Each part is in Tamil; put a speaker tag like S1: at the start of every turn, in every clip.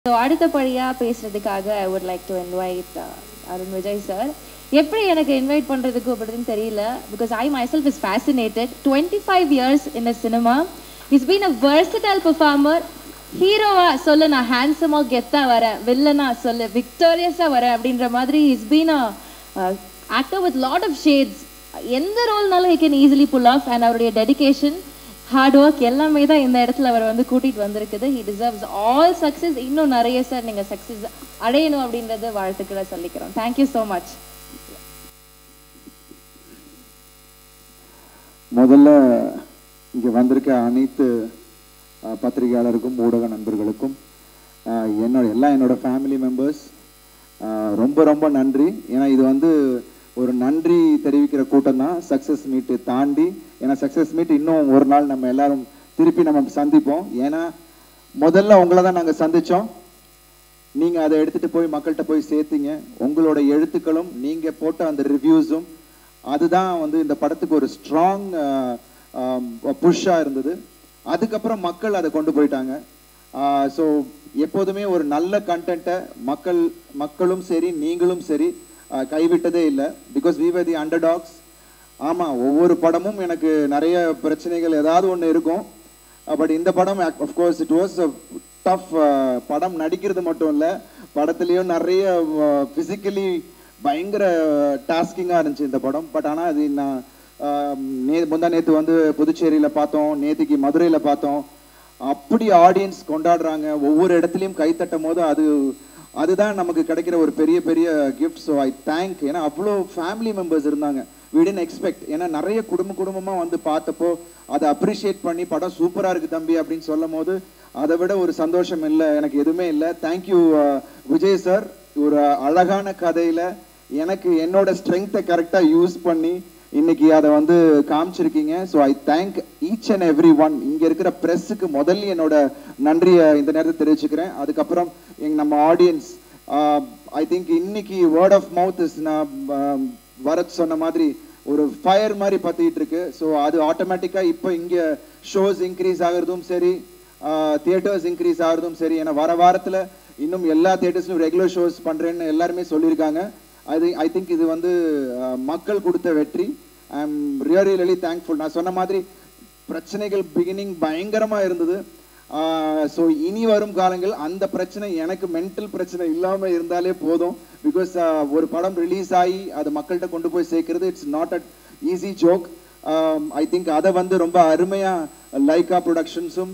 S1: ஸோ அடுத்தபடியாக பேசுறதுக்காக I would like to invite Arun Vijay sir எப்படி எனக்கு இன்வைட் பண்ணுறதுக்கு அப்படின்னு தெரியல because I myself is fascinated twenty five years in a cinema is been a versatile performer ஹீரோவா சொல்லு நான் ஹேண்ட்ஸமாக கெத்தாக வரேன் வில்லனா சொல்லு விக்டோரியஸாக வரேன் அப்படின்ற மாதிரி is been a actor with lot of shades எந்த ரோல்னாலும் he can easily pull off and அவருடைய டெடிகேஷன் ஹார்ட் ஒர்க் எல்லாமே தான் இந்த இடத்துல அவர் வந்து கூட்டிட்டு வந்திருக்குது ஹி டிசர்வ்ஸ் ஆல் சக்ஸஸ் இன்னும் நிறைய சார் நீங்க சக்ஸஸ் அடையணும் அப்படின்றத வாழ்த்துக்களை சொல்லிக்கிறோம் தேங்க்யூ ஸோ மச்
S2: முதல்ல இங்கே வந்திருக்க அனைத்து அஹ், பத்திரிகையாளருக்கும் ஊடக நண்பர்களுக்கும் அஹ், என்னோட எல்லாம் என்னோட ஃபேமிலி மெம்பர்ஸ் ரொம்ப ரொம்ப நன்றி ஏன்னா இது வந்து ஒரு நன்றி தெரிவிக்கிற கூட்டம் தான் சக்ஸஸ் மீட்டு தாண்டி ஏன்னா சக்ஸஸ் மீட் இன்னும் ஒரு நாள் நம்ம எல்லாரும் திருப்பி நம்ம சந்திப்போம் ஏன்னா முதல்ல உங்களை தான் நாங்கள் சந்தித்தோம் நீங்க அதை எடுத்துட்டு போய் மக்கள்கிட்ட போய் சேர்த்தீங்க உங்களோட எழுத்துக்களும் நீங்க போட்ட அந்த ரிவ்யூஸும் அதுதான் வந்து இந்த படத்துக்கு ஒரு ஸ்ட்ராங் புஷ்ஷா இருந்தது அதுக்கப்புறம் மக்கள் அதை கொண்டு போயிட்டாங்க ஸோ எப்போதுமே ஒரு நல்ல கண்டென்ட்டை மக்கள் மக்களும் சரி நீங்களும் சரி ஆஹ் கைவிட்டதே இல்லை because we were the underdogs ஆமாம் ஒவ்வொரு படமும் எனக்கு நிறைய பிரச்சனைகள் ஏதாவது ஒன்று இருக்கும் பட் இந்த படம் அஃப்கோர்ஸ் இட் வாஸ் டஃப் படம் நடிக்கிறது மட்டும் இல்லை படத்துலேயும் நிறைய ஃபிசிக்கலி பயங்கர டாஸ்கிங்காக இருந்துச்சு இந்த படம் பட் ஆனால் அது நான் ஆஹ், நே முந்தா நேற்று வந்து புதுச்சேரியில் பார்த்தோம் நேற்றுக்கு மதுரையில் பார்த்தோம் அப்படி ஆடியன்ஸ் கொண்டாடுறாங்க ஒவ்வொரு இடத்துலையும் கை தட்டும் போது அது அதுதான் நமக்கு கிடைக்கிற ஒரு பெரிய பெரிய கிஃப்ட் ஸோ ஐ தேங்க் ஏன்னா அவ்வளோ ஃபேமிலி மெம்பர்ஸ் இருந்தாங்க we didn't எக்ஸ்பெக்ட் ஏன்னா நிறைய குடும்ப குடும்பமாக வந்து பார்த்தப்போ அதை அப்ரிஷியேட் பண்ணி படம் சூப்பராக இருக்கு தம்பி அப்படின்னு சொல்லும் போது அதை விட ஒரு சந்தோஷம் இல்லை எனக்கு எதுவுமே இல்லை தேங்க்யூ விஜய் சார் ஒரு அழகான கதையில் எனக்கு என்னோட ஸ்ட்ரென்த்தை கரெக்டாக யூஸ் பண்ணி இன்னைக்கு அதை வந்து காமிச்சிருக்கீங்க so I thank each and every one இங்கே இருக்கிற ப்ரெஸ்ஸுக்கு முதல்ல என்னோட நன்றியை இந்த நேரத்தை தெரிவிச்சுக்கிறேன் அதுக்கப்புறம் எங்க நம்ம ஆடியன்ஸ் ஐ திங்க் இன்னைக்கு வேர்ட் ஆஃப் மவுத் இஸ் நான் ஆஹ், வரத் சொன்ன மாதிரி ஒரு ஃபயர் மாதிரி பத்திட்டு இருக்கு ஸோ அது ஆட்டோமேட்டிக்காக இப்போ இங்கே ஷோஸ் இன்க்ரீஸ் ஆகுறதும் சரி தியேட்டர்ஸ் இன்க்ரீஸ் ஆகுறதும் சரி ஏன்னா வர வாரத்தில் இன்னும் எல்லா தியேட்டர்ஸ்லையும் ரெகுலர் ஷோஸ் பண்ணுறேன்னு எல்லாருமே சொல்லியிருக்காங்க அது ஐ திங்க் இது வந்து ஆஹ், மக்கள் கொடுத்த வெற்றி I am really really thankful நான் சொன்ன மாதிரி பிரச்சனைகள் பிகினிங் பயங்கரமாக இருந்தது ஸோ இனி வரும் காலங்கள் அந்த பிரச்சனை எனக்கு மென்டல் பிரச்சனை இல்லாமல் இருந்தாலே போதும் பிகாஸ் ஒரு படம் ரிலீஸ் ஆகி அது மக்கள்கிட்ட கொண்டு போய் சேர்க்கறது it's not at easy joke I think அதை வந்து ரொம்ப அருமையாக லைகா ப்ரொடக்ஷன்ஸும்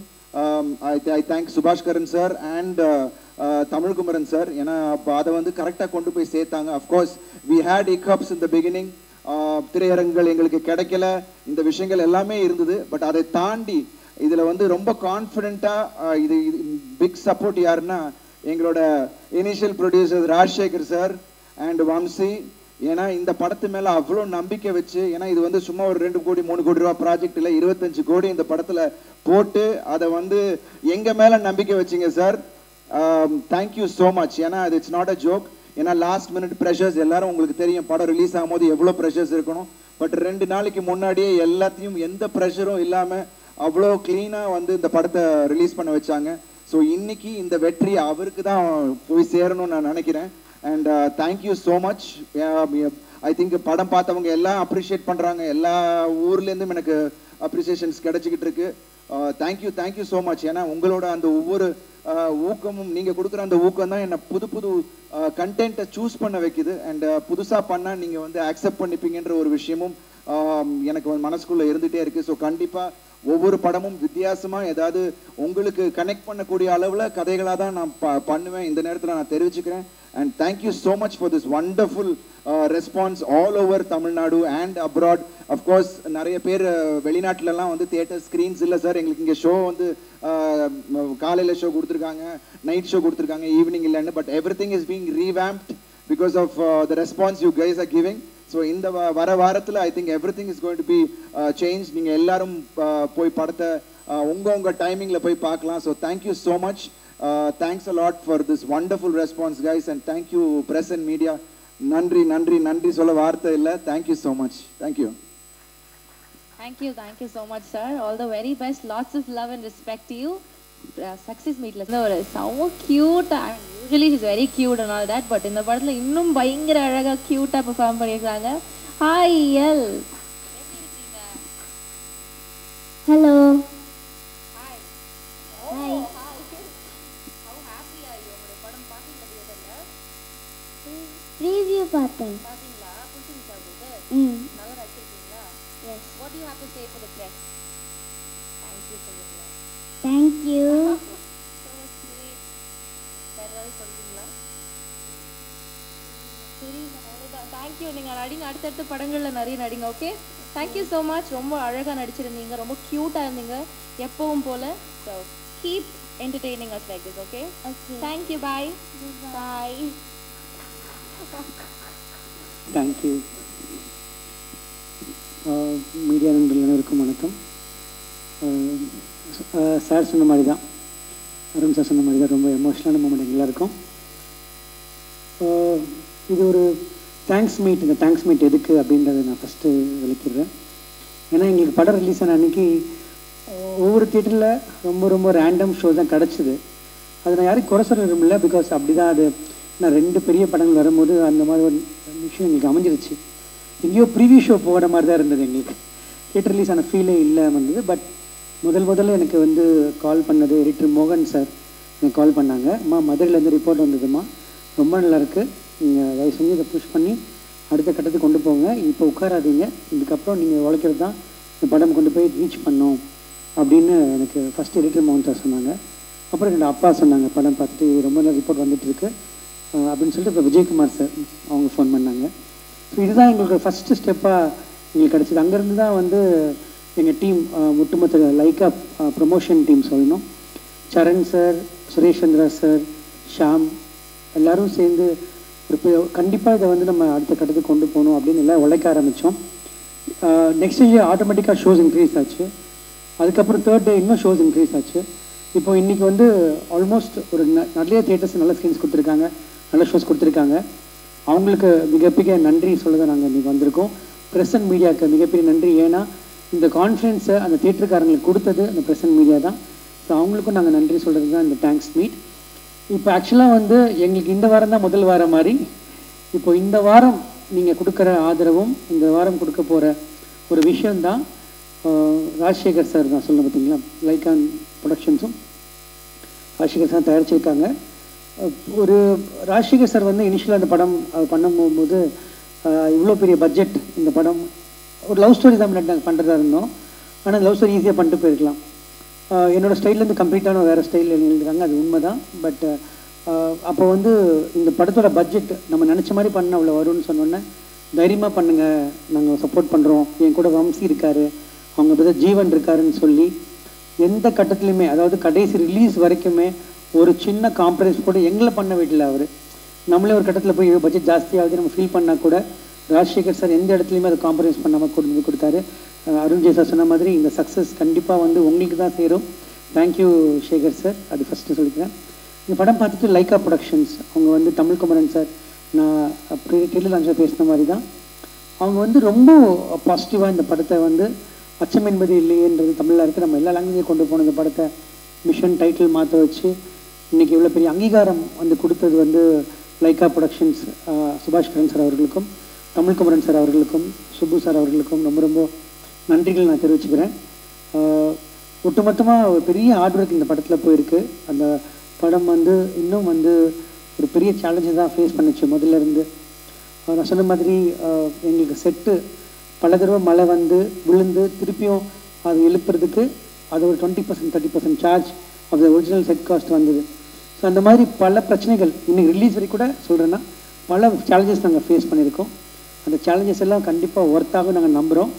S2: I thank Subaskaran sir and Tamilkumaran sir ஏன்னா அப்போ அதை வந்து கரெக்டாக கொண்டு போய் சேர்த்தாங்க of course we had hiccups in the beginning ஆஹ் திரையரங்குகள் எங்களுக்கு கிடைக்கல இந்த விஷயங்கள் எல்லாமே இருந்தது பட் அதை தாண்டி இதுல வந்து ரொம்ப கான்ஃபிடென்ட்டா இது பிக் சப்போர்ட் யாருன்னா எங்களோட initial producer Rajasekar sir and Vamsi ஏன்னா இந்த படத்து மேல அவ்வளோ நம்பிக்கை வச்சு ஏன்னா இது வந்து சும்மா ஒரு ரெண்டு கோடி மூணு கோடி ரூபா ப்ராஜெக்ட் இல்லை இருபத்தஞ்சு கோடி இந்த படத்துல போட்டு அதை வந்து எங்க மேல நம்பிக்கை வச்சீங்க சார் தேங்க்யூ ஸோ மச் ஏன்னா அது இட்ஸ் நாட் அ ஜோக் ஏன்னா லாஸ்ட் மினிட் ப்ரெஷர்ஸ் எல்லாரும் உங்களுக்கு தெரியும் படம் ரிலீஸ் ஆகும்போது எவ்வளோ ப்ரெஷர்ஸ் இருக்கணும் பட் ரெண்டு நாளைக்கு முன்னாடியே எல்லாத்தையும் எந்த ப்ரெஷரும் இல்லாமல் அவ்வளோ க்ளீனாக வந்து இந்த படத்தை ரிலீஸ் பண்ண வச்சாங்க ஸோ இன்னைக்கு இந்த வெற்றி அவருக்கு தான் போய் சேரணும்னு நான் நினைக்கிறேன் and thank you so much I think படம் பார்த்தவங்க எல்லாம் அப்ரிஷியேட் பண்ணுறாங்க எல்லா ஊர்லேருந்தும் எனக்கு அப்ரிசியேஷன்ஸ் கிடைச்சிக்கிட்டு இருக்கு தேங்க்யூ தேங்க்யூ ஸோ மச் ஏன்னா உங்களோட அந்த ஒவ்வொரு ஆஹ், ஊக்கமும் நீங்கள் கொடுக்குற அந்த ஊக்கம் தான் என்னை புது புது கண்டென்ட்டை சூஸ் பண்ண வைக்குது அண்ட் புதுசாக பண்ணால் நீங்கள் வந்து அக்செப்ட் பண்ணிப்பீங்கன்ற ஒரு விஷயமும் ஆம், எனக்கு வந்து மனசுக்குள்ளே இருந்துகிட்டே இருக்குது ஸோ கண்டிப்பாக ஒவ்வொரு படமும் வித்தியாசமாக ஏதாவது உங்களுக்கு கனெக்ட் பண்ணக்கூடிய அளவில் கதைகளாக தான் நான் ப பண்ணுவேன் இந்த நேரத்தில் நான் தெரிவிச்சுக்கிறேன் and thank you so much for this wonderful response all over Tamil Nadu and abroad of course நிறைய பேர் அஹ், வெளிநாட்டுலலாம் வந்து தியேட்டர் ஸ்க்ரீன்ஸ் இல்லை சார் எங்களுக்கு இங்கே ஷோ வந்து காலையில் ஷோ கொடுத்துருக்காங்க நைட் ஷோ கொடுத்துருக்காங்க ஈவினிங் இல்லைன்னு but everything is being revamped because of the response you guys are giving so இந்த வ- வர வாரத்தில் I think everything is going to be change நீங்கள் எல்லாரும் uh, போய் படத்தை uh, உங்க உங்க டைமிங்கில் போய் பார்க்கலாம் so thank you so much thanks a lot for this wonderful response guys and thank you press and media நன்றி நன்றி நன்றி சொல்ல வார்த்தை இல்லை thank you so much thank you
S1: Thank you, thank you so much, sir. All the very best. Lots of love and respect to you. Success மீட்ல இருந்து ஒரு செம க்யூட்டா usually is very cute and all that but இந்த படத்துல இன்னும் பயங்கர அழகா க்யூட்டா பெர்ஃபார்ம் பண்ணியிருக்காங்க ஹாய் எல்
S3: ஹலோ ப்ரீவியூ பார்த்தேன் ம் yes
S1: What do you have to say for the press? Thank you சொல்லுங்க
S3: தேங்க்யூ
S1: So sweet. வேற ஏதாவது சொல்றீங்களா சரி அவ்வளோதான் தேங்க்யூ நீங்கள் நடிங்க அடுத்தடுத்த படங்களில் நிறைய நடிங்க ஓகே தேங்க்யூ ஸோ மச் ரொம்ப அழகாக நடிச்சிருந்தீங்க ரொம்ப க்யூட்டாக இருந்தீங்க எப்பவும் போல் so keep entertaining as like this okay
S3: okay
S1: thank you bye bye
S4: thank you media நண்பர்கள் அனைவருக்கும் வணக்கம் சார் சொன்ன மாதிரி தான் அருண் சார் சொன்ன மாதிரி தான் ரொம்ப எமோஷ்னலான மூமெண்ட் எங்க எல்லாருக்கும் ஆஹ் இது ஒரு தேங்க்ஸ் மீட் இந்த தேங்க்ஸ் மீட் எதுக்கு அப்படின்றத நான் ஃபஸ்ட்டு விளக்கிடுறேன் ஏன்னா எங்களுக்கு படம் ரிலீஸ் ஆன அன்னைக்கு ஆஹ் ஒவ்வொரு தியேட்டரில் ரொம்ப ரொம்ப ரேண்டம் ஷோ தான் கிடச்சிது அதை நான் யாரையும் குறை சொல்ல விரும்பல பிகாஸ் அப்படி தான் அது நான் ரெண்டு பெரிய படங்கள் வரும்போது அந்த மாதிரி ஒரு விஷயம் எங்களுக்கு அமைஞ்சிருச்சு எங்கேயோ ப்ரீவியூ ஷோ போகிற மாதிரி தான் இருந்தது எங்களுக்கு தியேட்டர் ரிலீஸ் ஆன ஃபீலே இல்லாமல் இருந்தது பட் முதல் முதல்ல எனக்கு வந்து கால் பண்ணது எடிட்டர் மோகன் சார் எனக்கு கால் பண்ணாங்க அம்மா மதுரையிலேருந்து ரிப்போர்ட் வந்ததும்மா ரொம்ப நல்லா இருக்கு நீங்கள் தயவு செஞ்சு இதை புஷ் பண்ணி அடுத்த கட்டத்துக்கு கொண்டு போங்க இப்போ உட்காராதீங்க இதுக்கப்புறம் நீங்கள் உழைக்கிறது தான் இந்த படம் கொண்டு போய் ரீச் பண்ணோம் அப்படின்னு எனக்கு ஃபஸ்ட் எடிட்டர் மோகன் சார் சொன்னாங்க அப்புறம் என்னோட அப்பா சொன்னாங்க படம் பார்த்துட்டு ரொம்ப நல்ல ரிப்போர்ட் வந்துட்டு இருக்கு அஹ் அப்படின்னு சொல்லிட்டு இப்போ விஜயகுமார் சார் அவங்க ஃபோன் பண்ணாங்க ஸோ இதுதான் எங்களுக்கு ஃபஸ்ட்டு ஸ்டெப்பாக எங்களுக்கு கிடச்சிது அங்கேருந்து தான் வந்து எங்கள் டீம் ஒட்டுமொத்த லைக்கா ப்ரொமோஷன் டீம் சொல்லணும் சரண் சார் சுரேஷ் சந்திரா சார் ஷாம் எல்லாரும் சேர்ந்து ஒரு கண்டிப்பாக இதை வந்து நம்ம அடுத்த கட்டத்துக்கு கொண்டு போகணும் அப்படின்னு எல்லாம் உழைக்க ஆரம்பித்தோம் நெக்ஸ்ட் இயர் ஆட்டோமேட்டிக்காக ஷோஸ் இன்க்ரீஸ் ஆச்சு அதுக்கப்புறம் தேர்ட் டே இன்னும் ஷோஸ் இன்க்ரீஸ் ஆச்சு இப்போ இன்னைக்கு வந்து ஆல்மோஸ்ட் ஒரு ந- நிறைய தியேட்டர்ஸ் நல்ல ஸ்க்ரீன்ஸ் கொடுத்துருக்காங்க நல்ல ஷோஸ் கொடுத்துருக்காங்க அவங்களுக்கு மிகப்பெரிய நன்றி சொல்ல தான் நாங்கள் இன்றைக்கி வந்திருக்கோம் ப்ரெஸ் அண்ட் மீடியாவுக்கு மிகப்பெரிய நன்றி ஏன்னா இந்த கான்ஃபரன்ஸை அந்த தியேட்டருக்காரங்களுக்கு கொடுத்தது அந்த ப்ரெஸ் அண்ட் மீடியா தான் ஸோ அவங்களுக்கும் நாங்கள் நன்றி சொல்கிறது தான் இந்த தேங்க்ஸ் மீட் இப்போ ஆக்சுவலாக வந்து எங்களுக்கு இந்த வாரம் தான் முதல் வாரம் மாதிரி இப்போ இந்த வாரம் நீங்கள் கொடுக்குற ஆதரவும் இந்த வாரம் கொடுக்க போகிற ஒரு விஷயம்தான் ஆஹ், ராஜசேகர் சார் தான் சொல்ல பார்த்தீங்களா லைக்கான் ப்ரொடக்ஷன்ஸும் ராஜசேகர் சார் தயாரிச்சிருக்காங்க அஹ், ஒரு ராஜசேகர் சார் வந்து இனிஷியலாக அந்த படம் அஹ், பண்ணும்போது இவ்வளோ பெரிய பட்ஜெட் இந்த படம் ஒரு லவ் ஸ்டோரி தான் முன்னாடி நாங்கள் பண்ணுறதா இருந்தோம் ஆனால் லவ் ஸ்டோரி ஈஸியாக பண்ணிட்டு போயிருக்கலாம் ஆஹ் என்னோட ஸ்டைல்லேருந்து கம்ப்ளீட்டான வேறு ஸ்டைலில் எழுதுறாங்க அது உண்மை தான் பட் அப்போ வந்து இந்த படத்தோட பட்ஜெட் நம்ம நினச்ச மாதிரி பண்ண அவ்வளோ வரும்னு சொன்னோன்னே தைரியமாக பண்ணுங்கள் நாங்கள் சப்போர்ட் பண்ணுறோம் என் கூட வம்சி இருக்காரு அவங்க பிரதர் ஜீவன் இருக்காருன்னு சொல்லி எந்த கட்டத்துலையுமே அதாவது கடைசி ரிலீஸ் வரைக்குமே ஒரு சின்ன காம்ப்ரமைஸ் கூட எங்களை பண்ண விடல அவர் நம்மளே ஒரு கட்டத்தில் போய் பட்ஜெட் ஜாஸ்தியாகுது நம்ம ஃபீல் பண்ணால் கூட ராஜசேகர் சார் எந்த இடத்துலையுமே அதை காம்ப்ரமைஸ் பண்ணாமல் கொண்டு கொடுத்தாரு அஹ் அருண் ஜெய் சார் சொன்ன மாதிரி இந்த சக்ஸஸ் கண்டிப்பாக வந்து உங்களுக்கு தான் சேரும் தேங்க்யூ சேகர் சார் அது ஃபஸ்ட்டு சொல்லிக்கிறேன் இந்த படம் பார்த்துட்டு லைக்கா ப்ரொடக்ஷன்ஸ் அவங்க வந்து தமிழ் குமரன் சார் நான் அப்படி டெல்லி லான்ச்சில் பேசின மாதிரி தான் அவங்க வந்து ரொம்ப பாசிட்டிவாக இந்த படத்தை வந்து அச்சம் என்பது இல்லையேன்றது தமிழில் இருக்குது நம்ம எல்லா லாங்குவேஜையும் கொண்டு போன இந்த படத்தை மிஷன் டைட்டில் மாற்ற வச்சு இன்னைக்கு இவ்வளோ பெரிய அங்கீகாரம் வந்து கொடுத்தது வந்து லைக்கா ப்ரொடக்ஷன்ஸ் சுபாஷ் கரன் சார் அவர்களுக்கும் தமிழ் குமரன் சார் அவர்களுக்கும் சுப்பு சார் அவர்களுக்கும் ரொம்ப ரொம்ப நன்றிகள் நான் தெரிவிச்சுக்கிறேன் ஆஹ் ஒட்டுமொத்தமாக ஒரு பெரிய ஹார்ட் ஒர்க் இந்த படத்தில் போயிருக்கு அந்த படம் வந்து இன்னும் வந்து ஒரு பெரிய சேலஞ்சை தான் ஃபேஸ் பண்ணுச்சு முதல்ல இருந்து ஆஹ் நான் சொன்ன மாதிரி ஆஹ் எங்களுக்கு செட்டு பல தடவை மழை வந்து விழுந்து திருப்பியும் அது எழுப்புறதுக்கு அது ஒரு twenty percent thirty percent charge of the original set cost வந்தது ஸோ அந்த மாதிரி பல பிரச்சனைகள் இன்னைக்கு ரிலீஸ் வரைக்கும் கூட சொல்கிறேன்னா பல சேலஞ்சஸ் நாங்கள் ஃபேஸ் பண்ணியிருக்கோம் அந்த சேலஞ்சஸ் எல்லாம் கண்டிப்பாக ஒர்த்தாகும் நாங்கள் நம்புகிறோம்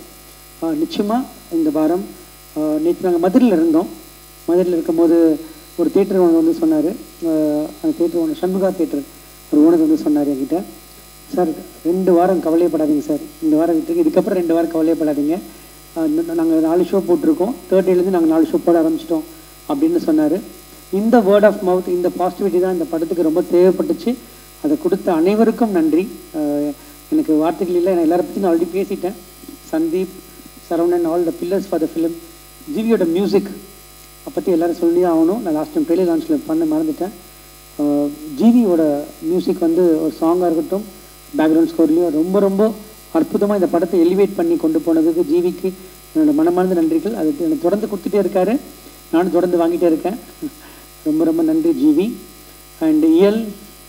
S4: நிச்சயமாக இந்த வாரம் நேற்று நாங்கள் மதுரையில் இருந்தோம் மதுரையில் இருக்கும்போது ஒரு தேட்டர் ஒன்று வந்து சொன்னார் அந்த தேட்டர் ஒன்று சண்முகா தேட்டர் ஒரு ஓனர் வந்து சொன்னார் என்கிட்ட சார் ரெண்டு வாரம் கவலையப்படாதீங்க சார் இந்த வாரம் விட்டு இதுக்கப்புறம் ரெண்டு வாரம் கவலையப்படாதீங்க நாங்கள் நாலு ஷோ போட்டிருக்கோம் தேர்ட் டேலேருந்து நாங்கள் நாலு ஷோ போட ஆரம்பிச்சிட்டோம் அப்படின்னு சொன்னார் இந்த வேர்ட் ஆஃப் மவுத் இந்த பாசிட்டிவிட்டி தான் இந்த படத்துக்கு ரொம்ப தேவைப்பட்டுச்சு அதை கொடுத்த அனைவருக்கும் நன்றி அஹ் எனக்கு வார்த்தைகள் இல்லை நான் எல்லாரை பற்றி நான் ஆல்ரெடி பேசிட்டேன் Sandeep Saravanan all the pillars for the film ஜிவியோட மியூசிக் பற்றி எல்லாரும் சொல்லி ஆகணும் நான் லாஸ்ட் டைம் ட்ரெயிலர் லான்ச்சில் பண்ண மறந்துட்டேன் ஆஹ் ஜிவியோட மியூசிக் வந்து ஒரு சாங்காக இருக்கட்டும் பேக்ரவுண்ட் ஸ்கோர்லேயும் ரொம்ப ரொம்ப அற்புதமாக இந்த படத்தை எலிவேட் பண்ணி கொண்டு போனதுக்கு ஜிவிக்கு என்னோட மனமார்ந்த நன்றிகள் அது எனக்கு தொடர்ந்து கொடுத்துட்டே இருக்காரு நானும் தொடர்ந்து வாங்கிட்டே இருக்கேன் ரொம்ப ரொம்ப நன்றி ஜிவி அண்ட் இயல்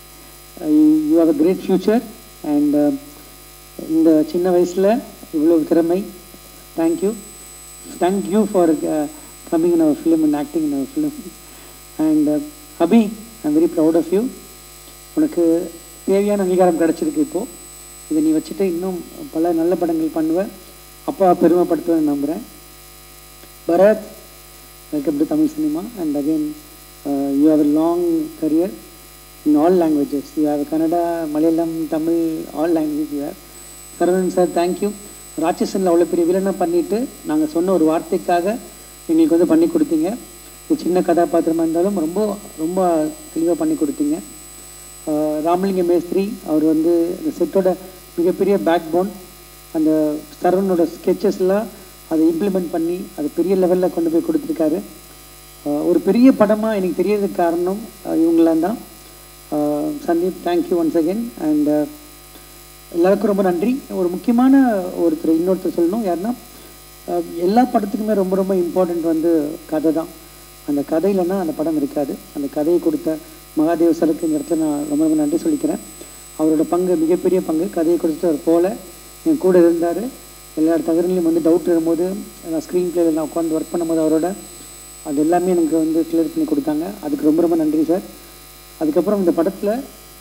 S4: you have a great future and இந்த சின்ன வயசில் இவ்வளோ திறமை thank you thank you for coming in our film and acting in our film and Abhi I'm very proud of you உனக்கு தேவையான அங்கீகாரம் கிடச்சிருக்கு இப்போது இதை நீ வச்சுட்டு இன்னும் பல நல்ல படங்கள் பண்ணுவ அப்பா பெருமைப்படுத்துவேன் நம்புகிறேன் Bharath welcome to Tamil cinema and again you have a long career in all languages. You have Kannada, Malayalam, Tamil, all languages you have. Saravanan sir thank you ராட்சசனில் அவ்வளோ பெரிய வில்லனாக பண்ணிவிட்டு நாங்கள் சொன்ன ஒரு வார்த்தைக்காக எங்களுக்கு வந்து பண்ணி கொடுத்தீங்க ஒரு சின்ன கதாபாத்திரமாக இருந்தாலும் ரொம்ப ரொம்ப தெளிவாக பண்ணி கொடுத்தீங்க ஆஹ் ராமலிங்க மேஸ்திரி அவர் வந்து இந்த செட்டோட மிகப்பெரிய பேக் போன் அந்த சரவணனோட ஸ்கெச்சஸ்லாம் அதை இம்ப்ளிமெண்ட் பண்ணி அது பெரிய லெவலில் கொண்டு போய் கொடுத்துருக்காரு ஆஹ் ஒரு பெரிய படமாக எனக்கு தெரியறதுக்கு காரணம் ஆஹ் இவங்களாம் தான் ஆஹ் Sandeep thank you once again and எல்லாருக்கும் ரொம்ப நன்றி ஒரு முக்கியமான ஒருத்தர் இன்னொருத்தர் சொல்லணும் யாருன்னா ஆஹ் எல்லா படத்துக்குமே ரொம்ப ரொம்ப இம்பார்ட்டண்ட் வந்து கதை தான் அந்த கதை இல்லைன்னா அந்த படம் இருக்காது அந்த கதையை கொடுத்த மகாதேவ சருக்கு இந்த இடத்துல நான் ரொம்ப ரொம்ப நன்றி சொல்லிக்கிறேன் அவரோட பங்கு மிகப்பெரிய பங்கு கதையை கொடுத்தவர் போல என் கூட இருந்தார் எல்லா தகவலையும் வந்து டவுட் வரும்போது நான் ஸ்க்ரீன் பிளேயில் நான் உட்காந்து ஒர்க் பண்ணும்போது அவரோட அது எல்லாமே எனக்கு வந்து கிளியர் பண்ணி கொடுத்தாங்க அதுக்கு ரொம்ப ரொம்ப நன்றி சார் அதுக்கப்புறம் இந்த படத்தில்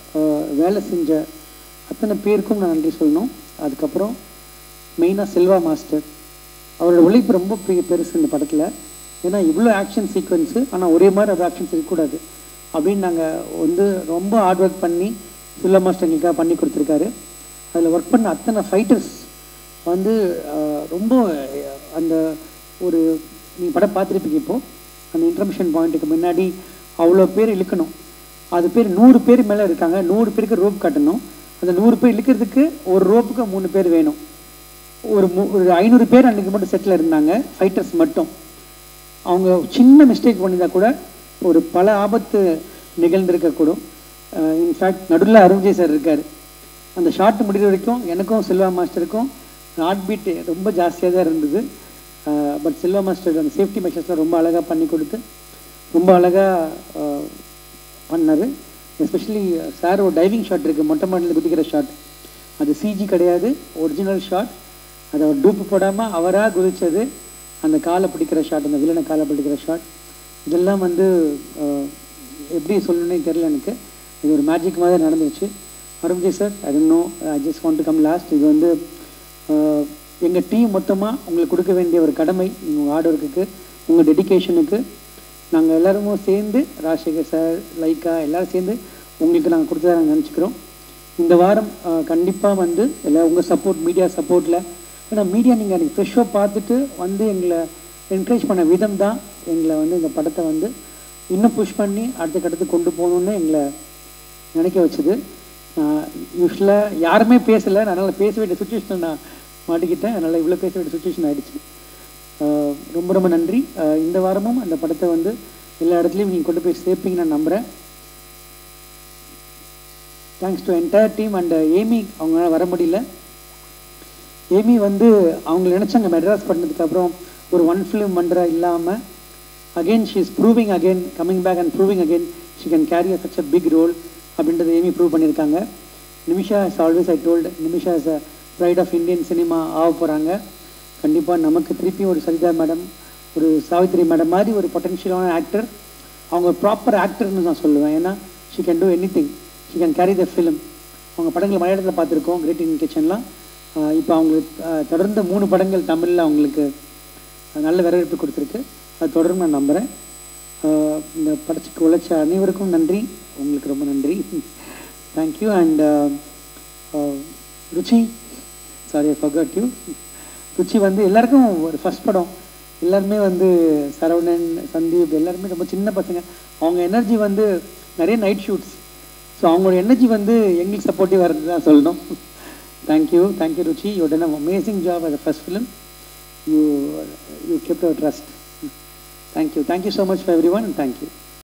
S4: வேலை செஞ்ச அத்தனை பேருக்கும் நான் நன்றி சொல்லணும் அதுக்கப்புறம் மெயினாக செல்வா மாஸ்டர் அவரோட உழைப்பு ரொம்ப பெரிய பெருசு இந்த படத்தில் ஏன்னா இவ்வளோ ஆக்ஷன் சீக்வன்ஸு ஆனால் ஒரே மாதிரி அது ஆக்ஷன்ஸ் இருக்கக்கூடாது அப்படின்னு நாங்கள் வந்து ரொம்ப ஹார்ட் ஒர்க் பண்ணி செல்வா மாஸ்டர் எங்களுக்காக பண்ணி கொடுத்துருக்காரு அதில் ஒர்க் பண்ண அத்தனை ஃபைட்டர்ஸ் வந்து ஆஹ், ரொம்ப அஹ், அந்த ஒரு நீங்கள் படம் பார்த்துருப்பீங்க இப்போது அந்த இன்டர்மிஷன் பாயிண்ட்டுக்கு முன்னாடி அவ்வளோ பேர் இழுக்கணும் அது பேர் நூறு பேர் மேலே இருக்காங்க நூறு பேருக்கு ரோப் கட்டணும் அந்த நூறு பேர் இழுக்கிறதுக்கு ஒரு ரோப்புக்கு மூணு பேர் வேணும் ஒரு மு- ஒரு ஐநூறு பேர் அன்றைக்கி மட்டும் செட்டில் இருந்தாங்க ஃபைட்டர்ஸ் மட்டும் அவங்க சின்ன மிஸ்டேக் பண்ணியிருந்தா கூட ஒரு பல ஆபத்து நிகழ்ந்திருக்கக்கூடும் இன்ஃபேக்ட் நடுவில் அருண்ஜெய் சார் இருக்கார் அந்த ஷாட் முடிகிற வரைக்கும் எனக்கும் செல்வா மாஸ்டருக்கும் ஹார்ட் பீட் ரொம்ப ஜாஸ்தியாக தான் இருந்தது பட் செல்வா மாஸ்டர் அந்த சேஃப்டி மெஷர்ஸ்லாம் ரொம்ப அழகாக பண்ணி கொடுத்து ரொம்ப அழகாக பண்ணார் எஸ்பெஷலி சார் ஒரு டைவிங் ஷாட் இருக்குது மொட்டை மாடியில் குதிக்கிற ஷாட் அது சிஜி கிடையாது ஒரிஜினல் ஷாட் அதை அவர் டூப்பு போடாமல் அவராக குதிச்சது அந்த காலை பிடிக்கிற ஷாட் அந்த வில்லனை காலை பிடிக்கிற ஷாட் இதெல்லாம் வந்து அஹ், எப்படி சொல்லணும்னே தெரியல எனக்கு இது ஒரு மேஜிக் மாதிரி நடந்துச்சு Arunji sir I don't know I just want to come last இது வந்து எங்கள் டீம் மொத்தமாக உங்களுக்கு கொடுக்க வேண்டிய ஒரு கடமை உங்கள் ஹார்ட் ஒர்க்குக்கு உங்கள் டெடிகேஷனுக்கு நாங்கள் எல்லாருமே சேர்ந்து ராஜசேகர் சார் லைக்கா எல்லாரும் சேர்ந்து உங்களுக்கு நாங்கள் கொடுத்ததா நாங்கள் நினச்சிக்கிறோம் இந்த வாரம் கண்டிப்பாக வந்து எல்லா உங்கள் சப்போர்ட் மீடியா சப்போர்ட்டில் ஏன்னா மீடியா நீங்கள் அன்றைக்கி ஃப்ரெஷ்ஷாக பார்த்துட்டு வந்து எங்களை என்கரேஜ் பண்ண விதம் தான் எங்களை வந்து இந்த படத்தை வந்து இன்னும் புஷ் பண்ணி அடுத்த கட்டத்துக்கு கொண்டு போகணுன்னு எங்களை நினைக்க வச்சுது யூஸ்வலாக யாருமே பேசலை அதனால் பேச வேண்டிய சுச்சுவேஷனில் நான் மாட்டிக்கிட்டேன் அதனால் இவ்வளோ பேச வேண்டிய சுச்சுவேஷன் ஆயிடுச்சு ஆஹ் ரொம்ப ரொம்ப நன்றி ஆஹ் இந்த வாரமும் அந்த படத்தை வந்து எல்லா இடத்துலையும் நீங்கள் கொண்டு போய் சேர்ப்பீங்கன்னு நான் நம்புகிறேன் thanks to entire team and Amy அவங்களால வர முடியல ஏமி வந்து அவங்க நினச்சாங்க மெட்ராஸ் பண்ணதுக்கு அப்புறம் ஒரு ஒன் ஃபிலிம் பண்ணுற இல்லாமல் again she is proving again coming back and proving again she can carry a such a big role அப்படின்றத ஏமி ப்ரூவ் பண்ணியிருக்காங்க Nimisha is always I told Nimisha is a pride of Indian cinema ஆக போகிறாங்க கண்டிப்பாக நமக்கு திருப்பி ஒரு சரிதா மேடம் ஒரு சாவித்ரி மேடம் மாதிரி ஒரு பொட்டன்ஷியலான ஆக்டர் அவங்க ப்ராப்பர் ஆக்டர்னு நான் சொல்லுவேன் ஏன்னா she can do anything she can carry the film அவங்க படங்கள் மலையாளத்தில் பார்த்துருக்கோம் கிரேட் இன் கிச்சன்லாம் இப்போ அவங்களுக்கு ஆஹ், தொடர்ந்து மூணு படங்கள் தமிழில் அவங்களுக்கு நல்ல வரவேற்பு கொடுத்துருக்கு அது தொடரும் நான் நம்புகிறேன் ஆஹ், இந்த படத்துக்கு உழைச்ச அனைவருக்கும் நன்றி உங்களுக்கு ரொம்ப நன்றி thank you and Ruchi sorry forgot you Ruchi வந்து எல்லாருக்கும் ஒரு ஃபர்ஸ்ட் படம் எல்லாருமே வந்து சரவணன் சந்தீப் எல்லாருமே ரொம்ப சின்ன பசங்க அவங்க எனர்ஜி வந்து நிறைய நைட் ஷூட்ஸ் ஸோ அவங்களோட எனர்ஜி வந்து எங்களுக்கு சப்போர்ட்டிவாக இருந்து தான் சொல்லணும் thank you thank you Ruchi you done amazing job as first film you you kept our trust thank you thank you so much for everyone and thank you